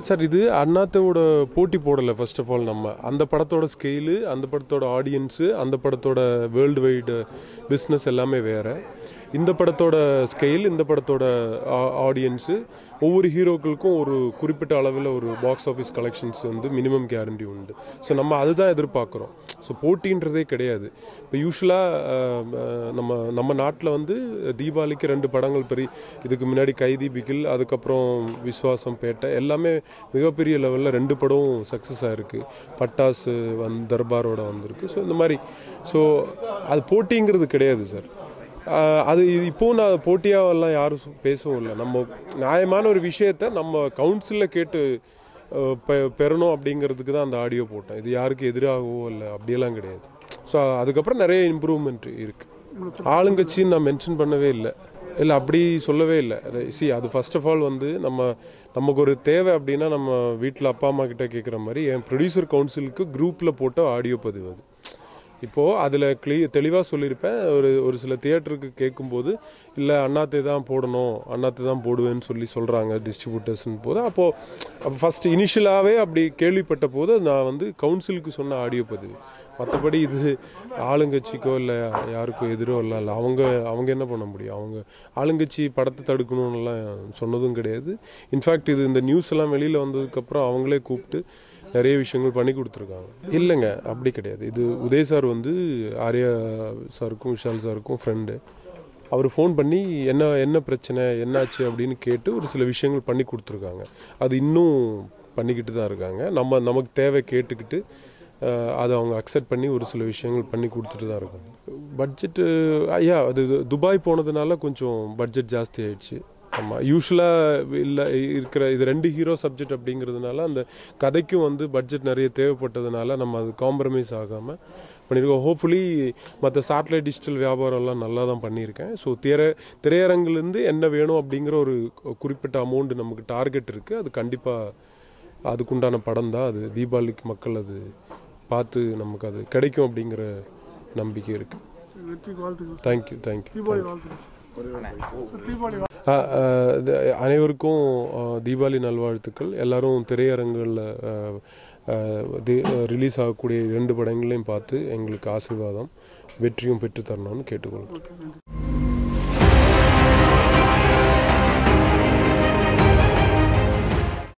sir இது அண்ணாத்தோட போட்டி போடலை ஃபர்ஸ்ட் ஆஃப் ஆல் நம்ம அந்த படத்தோட ஸ்கெயிலு அந்த படத்தோட ஆடியன்ஸு அந்த படத்தோட வேர்ல்டு வைடு பிஸ்னஸ் எல்லாமே வேறு இந்த படத்தோட ஸ்கெயில் இந்த படத்தோட ஆடியன்ஸு ஒவ்வொரு ஹீரோக்களுக்கும் ஒரு குறிப்பிட்ட அளவில் ஒரு பாக்ஸ் ஆஃபீஸ் கலெக்ஷன்ஸ் வந்து மினிமம் கேரண்டி உண்டு ஸோ நம்ம அதுதான் எதிர்பார்க்குறோம் ஸோ போட்டின்றதே கிடையாது இப்போ யூஸ்வலாக நம்ம நம்ம நாட்டில் வந்து தீபாவளிக்கு ரெண்டு படங்கள் பெரிய இதுக்கு முன்னாடி கைதி பிகில் அதுக்கப்புறம் விஸ்வாசம் பேட்டை எல்லாமே மிகப்பெரிய லெவலில் ரெண்டு படம் சக்ஸஸ் ஆகிருக்கு பட்டாசு வந் தர்பாரோட வந்திருக்கு ஸோ இந்த மாதிரி ஸோ அது போட்டிங்கிறது கிடையாது சார் ஆஹ் அது இது இப்போவும் நான் போட்டியாவெல்லாம் யாரும் சொ- பேசவும் இல்லை நம்ம நியாயமான ஒரு விஷயத்த நம்ம கவுன்சிலில் கேட்டு ஆஹ் பெ- பெறணும் அப்படிங்கிறதுக்கு தான் அந்த ஆடியோ போட்டேன் இது யாருக்கு எதிராகவோ இல்லை அப்படியெல்லாம் கிடையாது ஸோ அதுக்கப்புறம் நிறைய இம்ப்ரூவ்மெண்ட் இருக்குது ஆளுங்கட்சின்னு நான் மென்ஷன் பண்ணவே இல்லை இல்லை அப்படி சொல்லவே இல்லை சி அது ஃபர்ஸ்ட் ஆஃப் ஆல் வந்து நம்ம நமக்கு ஒரு தேவை அப்படின்னா நம்ம வீட்டில் அப்பா அம்மா கிட்ட கேட்குற மாதிரி என் ப்ரொடியூசர் கவுன்சிலுக்கு குரூப்பில் போட்ட ஆடியோ பதிவு அது இப்போது அதில் க்ளீ தெளிவாக சொல்லியிருப்பேன் ஒரு ஒரு சில தியேட்டருக்கு கேட்கும்போது இல்லை அண்ணாத்தே தான் போடணும் அண்ணாத்தே தான் போடுவேன்னு சொல்லி சொல்கிறாங்க டிஸ்ட்ரிபியூட்டர்ஸ்னு போது அப்போது அப்போ ஃபஸ்ட்டு இனிஷியலாகவே அப்படி கேள்விப்பட்ட போது நான் வந்து கவுன்சிலுக்கு சொன்ன ஆடியோ பதிவு மற்றபடி இது ஆளுங்கட்சிக்கோ இல்லை யாருக்கோ எதிரோ இல்லை இல்லை அவங்க அவங்க என்ன பண்ண முடியும் அவங்க ஆளுங்கட்சி படத்தை தடுக்கணும்னுலாம் சொன்னதும் கிடையாது இன்ஃபேக்ட் இது இந்த நியூஸ் எல்லாம் வெளியில் வந்ததுக்கப்புறம் அவங்களே கூப்பிட்டு நிறைய விஷயங்கள் பண்ணி கொடுத்துருக்காங்க இல்லைங்க அப்படி கிடையாது இது உதய் சார் வந்து ஆர்யா சாருக்கும் விஷால் சாருக்கும் ஃப்ரெண்டு அவர் ஃபோன் பண்ணி என்ன என்ன பிரச்சனை என்னாச்சு அப்படின்னு கேட்டு ஒரு சில விஷயங்கள் பண்ணி கொடுத்துருக்காங்க அது இன்னும் பண்ணிக்கிட்டு தான் இருக்காங்க நம்ம நமக்கு தேவை கேட்டுக்கிட்டு அஹ், அதை அவங்க அக்செப்ட் பண்ணி ஒரு சில விஷயங்கள் பண்ணி கொடுத்துட்டு தான் இருக்காங்க பட்ஜெட்டு ஐயா அது இது துபாய் போனதுனால கொஞ்சம் பட்ஜெட் ஜாஸ்தி ஆயிடுச்சு ஆமாம் யூஸ்வலாக இல்லை இருக்கிற இது ரெண்டு ஹீரோ சப்ஜெக்ட் அப்படிங்கிறதுனால அந்த கதைக்கும் வந்து பட்ஜெட் நிறைய தேவைப்பட்டதுனால நம்ம அது காம்ப்ரமைஸ் ஆகாமல் பண்ணியிருக்கோம் ஹோப்ஃபுல்லி மற்ற சேட்டலைட் டிஜிட்டல் வியாபாரம்லாம் நல்லா தான் பண்ணியிருக்கேன் ஸோ திரை திரையரங்குலேருந்து என்ன வேணும் அப்படிங்கிற ஒரு குறிப்பிட்ட அமௌண்ட் நமக்கு டார்கெட் இருக்குது அது கண்டிப்பாக அதுக்குண்டான படம் தான் அது தீபாவளிக்கு மக்கள் அது பார்த்து நமக்கு அது கிடைக்கும் அப்படிங்கிற நம்பிக்கை இருக்குது வெற்றிக்கு வாழ்த்துக்கள் தேங்க்யூ தேங்க்யூ தீபாவளி வாழ்த்துக்கள் சார், தீபாவளி வாழ்த்து- ஆ, ஆ, இது அனைவருக்கும் ஆ, தீபாவளி நல்வாழ்த்துக்கள் எல்லாரும் திரையரங்குகளில் ரிலீஸ் ஆகக்கூடிய இரண்டு படங்களையும் பார்த்து எங்களுக்கு ஆசீர்வாதம் வெற்றியும் பெற்று தரணும்னு கேட்டுக்கொள்கிறேன் ஓகே நன்றி